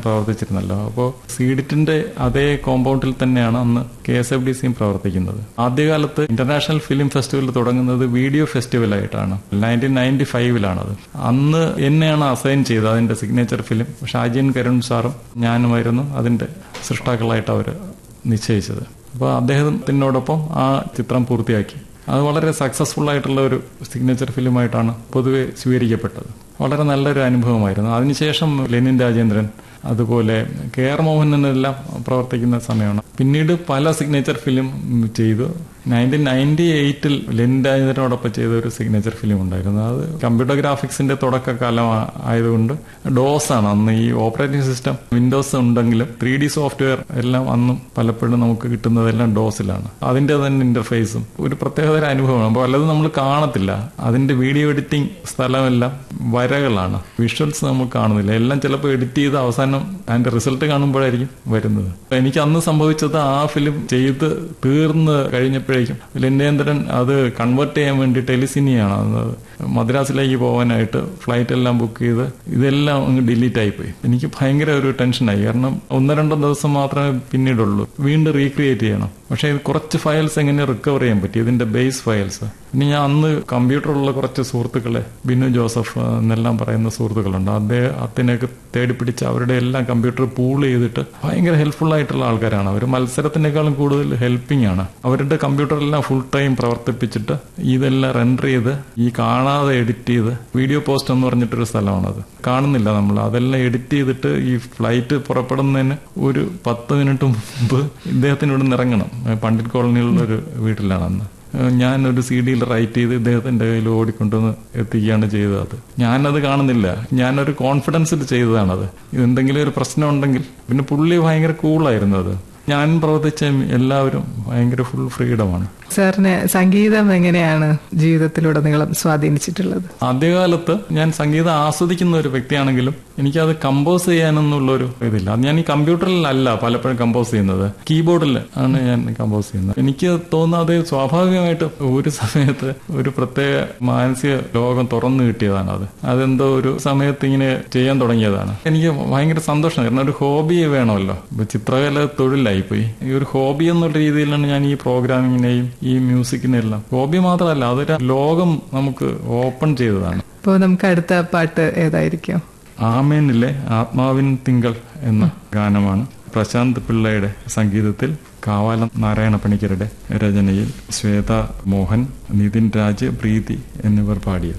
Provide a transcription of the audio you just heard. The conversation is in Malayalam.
പ്രവർത്തിച്ചിരുന്നല്ലോ അപ്പോൾ സീഡിറ്റിന്റെ അതേ കോമ്പൗണ്ടിൽ തന്നെയാണ് അന്ന് കെ എസ് എഫ് ഡി സിയും പ്രവർത്തിക്കുന്നത് ആദ്യകാലത്ത് ഇന്റർനാഷണൽ ഫിലിം ഫെസ്റ്റിവൽ തുടങ്ങുന്നത് വീഡിയോ ഫെസ്റ്റിവൽ ആയിട്ടാണ് നയൻറ്റീൻ നയൻറ്റി ഫൈവിലാണത് അന്ന് എന്നെയാണ് അസൈൻ ചെയ്തത് അതിന്റെ സിഗ്നേച്ചർ ഫിലിം ഷാജിൻ കരുൺ സാറും ഞാനുമായിരുന്നു അതിന്റെ സൃഷ്ടാക്കളായിട്ട് അവർ നിശ്ചയിച്ചത് അപ്പോൾ അദ്ദേഹത്തിനോടൊപ്പം ആ ചിത്രം പൂർത്തിയാക്കി അത് വളരെ സക്സസ്ഫുൾ ആയിട്ടുള്ള ഒരു സിഗ്നേച്ചർ ഫിലിമായിട്ടാണ് പൊതുവെ സ്വീകരിക്കപ്പെട്ടത് വളരെ നല്ലൊരു അനുഭവമായിരുന്നു അതിനുശേഷം ലെനിൻ രാജേന്ദ്രൻ അതുപോലെ കെ ആർ മോഹനെല്ലാം പ്രവർത്തിക്കുന്ന സമയമാണ് പിന്നീട് പല സിഗ്നേച്ചർ ഫിലിം ചെയ്തു നയൻറ്റീൻ നയൻറ്റി എയ്റ്റിൽ ലെനിൻ രാജേന്ദ്രനോടൊപ്പം ചെയ്ത ഒരു സിഗ്നേച്ചർ ഫിലിം ഉണ്ടായിരുന്നു അത് കമ്പ്യൂട്ടർ ഗ്രാഫിക്സിന്റെ തുടക്കകാലം ആ- ആയതുകൊണ്ട് ഡോസ് ആണ് അന്ന് ഈ ഓപ്പറേറ്റിംഗ് സിസ്റ്റം വിൻഡോസ് ഉണ്ടെങ്കിലും ത്രീ ഡി സോഫ്റ്റ്വെയർ എല്ലാം അന്നും പലപ്പോഴും നമുക്ക് കിട്ടുന്നതെല്ലാം ഡോസിലാണ് അതിന്റെ തന്നെ ഇന്റർഫേസും ഒരു പ്രത്യേകതര അനുഭവമാണ് പലതും നമ്മൾ കാണത്തില്ല അതിന്റെ വീഡിയോ എഡിറ്റിംഗ് സ്ഥലമെല്ലാം വരകളാണ് വിഷ്വൽസ് നമ്മൾ കാണുന്നില്ല എല്ലാം ചിലപ്പോൾ എഡിറ്റ് ചെയ്ത് അവസാനം അതിന്റെ റിസൾട്ട് കാണുമ്പോഴായിരിക്കും വരുന്നത് എനിക്ക് അന്ന് സംഭവിച്ചത് ആ ഫിലിം ചെയ്ത് തീർന്ന് കഴിഞ്ഞപ്പോഴേക്കും ലിൻഡേന്ദ്രൻ അത് കൺവേർട്ട് ചെയ്യാൻ വേണ്ടി ടെലിസിനിയാണ് അന്ന് മദ്രാസിലേക്ക് പോകാനായിട്ട് ഫ്ലൈറ്റ് എല്ലാം ബുക്ക് ചെയ്ത് ഇതെല്ലാം അങ്ങ് ഡിലീറ്റ് ആയിപ്പോയി എനിക്ക് ഭയങ്കര ഒരു ടെൻഷനായി കാരണം ഒന്ന് രണ്ടോ ദിവസം മാത്രമേ പിന്നീടുള്ളൂ വീണ്ടും റീക്രിയേറ്റ് ചെയ്യണം പക്ഷേ ഇത് കുറച്ച് ഫയൽസ് എങ്ങനെ റിക്കവർ ചെയ്യാൻ പറ്റി ഇതിന്റെ ബേസ് ഫയൽസ് പിന്നെ ഞാൻ അന്ന് കമ്പ്യൂട്ടറിലുള്ള കുറച്ച് സുഹൃത്തുക്കളെ ബിനു ജോസഫ് എന്നെല്ലാം പറയുന്ന സുഹൃത്തുക്കളുണ്ട് അദ്ദേഹത്തിനൊക്കെ തേടി പിടിച്ച് അവരുടെ എല്ലാം കമ്പ്യൂട്ടർ പൂൾ ചെയ്തിട്ട് ഭയങ്കര ഹെൽപ്ഫുൾ ആയിട്ടുള്ള ആൾക്കാരാണ് അവർ മത്സരത്തിനേക്കാളും കൂടുതൽ ഹെൽപ്പിംഗ് ആണ് അവരുടെ കമ്പ്യൂട്ടറെല്ലാം ഫുൾ ടൈം പ്രവർത്തിപ്പിച്ചിട്ട് ഇതെല്ലാം റെൻഡർ ചെയ്ത് ഈ കാണാതെ എഡിറ്റ് ചെയ്ത് വീഡിയോ പോസ്റ്റ് എന്ന് പറഞ്ഞിട്ടൊരു സ്ഥലമാണത് കാണുന്നില്ല നമ്മൾ അതെല്ലാം എഡിറ്റ് ചെയ്തിട്ട് ഈ ഫ്ലൈറ്റ് പുറപ്പെടുന്നതിന് ഒരു പത്ത് മിനിറ്റ് മുമ്പ് ഇദ്ദേഹത്തിന് ഇവിടെ നിന്ന് ഇറങ്ങണം പണ്ഡിറ്റ് കോളനിയിലുള്ള ഒരു വീട്ടിലാണ് അന്ന് ഞാൻ ഒരു സി ഡിയിൽ റൈറ്റ് ചെയ്ത് ഇദ്ദേഹത്തിന്റെ കയ്യിൽ ഓടിക്കൊണ്ടുവന്ന് എത്തിക്കുകയാണ് ചെയ്തത് അത് ഞാനത് കാണുന്നില്ല ഞാനൊരു കോൺഫിഡൻസിൽ ചെയ്തതാണത് എന്തെങ്കിലും ഒരു പ്രശ്നം ഉണ്ടെങ്കിൽ പിന്നെ പുള്ളി ഭയങ്കര കൂളായിരുന്നു അത് ഞാൻ പ്രവർത്തിച്ച എല്ലാവരും ഭയങ്കര ഫുൾ ഫ്രീഡമാണ് സാറിന് സംഗീതം എങ്ങനെയാണ് ജീവിതത്തിലുടനീളം സ്വാധീനിച്ചിട്ടുള്ളത് ആദ്യകാലത്ത് ഞാൻ സംഗീതം ആസ്വദിക്കുന്ന ഒരു വ്യക്തിയാണെങ്കിലും എനിക്കത് കമ്പോസ് ചെയ്യാനൊന്നുള്ള ഒരു ഇതില്ല അത് ഞാൻ ഈ കമ്പ്യൂട്ടറിലല്ല പലപ്പോഴും കമ്പോസ് ചെയ്യുന്നത് കീബോർഡിൽ ആണ് ഞാൻ കമ്പോസ് ചെയ്യുന്നത് എനിക്ക് തോന്നുന്നത് സ്വാഭാവികമായിട്ട് ഒരു സമയത്ത് ഒരു പ്രത്യേക മാനസിക ലോകം തുറന്നു കിട്ടിയതാണ് അത് അതെന്തോ ഒരു സമയത്ത് ഇങ്ങനെ ചെയ്യാൻ തുടങ്ങിയതാണ് എനിക്ക് ഭയങ്കര സന്തോഷം കാരണം ഒരു ഹോബി വേണമല്ലോ ഇപ്പൊ ചിത്രകല തൊഴിലായിപ്പോയി ഈ ഒരു ഹോബി എന്നുള്ള രീതിയിലാണ് ഞാൻ ഈ പ്രോഗ്രാമിങ്ങിനെയും ഈ മ്യൂസിക്കിനെല്ലാം ഹോബി മാത്രമല്ല അതൊരു ലോകം നമുക്ക് ഓപ്പൺ ചെയ്തതാണ് അപ്പോൾ നമുക്ക് അടുത്ത പാട്ട് ഏതായിരിക്കും ആമേനിലെ ആത്മാവിൻ തിങ്കൾ എന്ന ഗാനമാണ് പ്രശാന്ത് പിള്ളയുടെ സംഗീതത്തിൽ കാവാലം നാരായണ പണിക്കരുടെ രചനയിൽ ശ്വേത മോഹൻ നിതിൻ രാജ് പ്രീതി എന്നിവർ പാടിയത്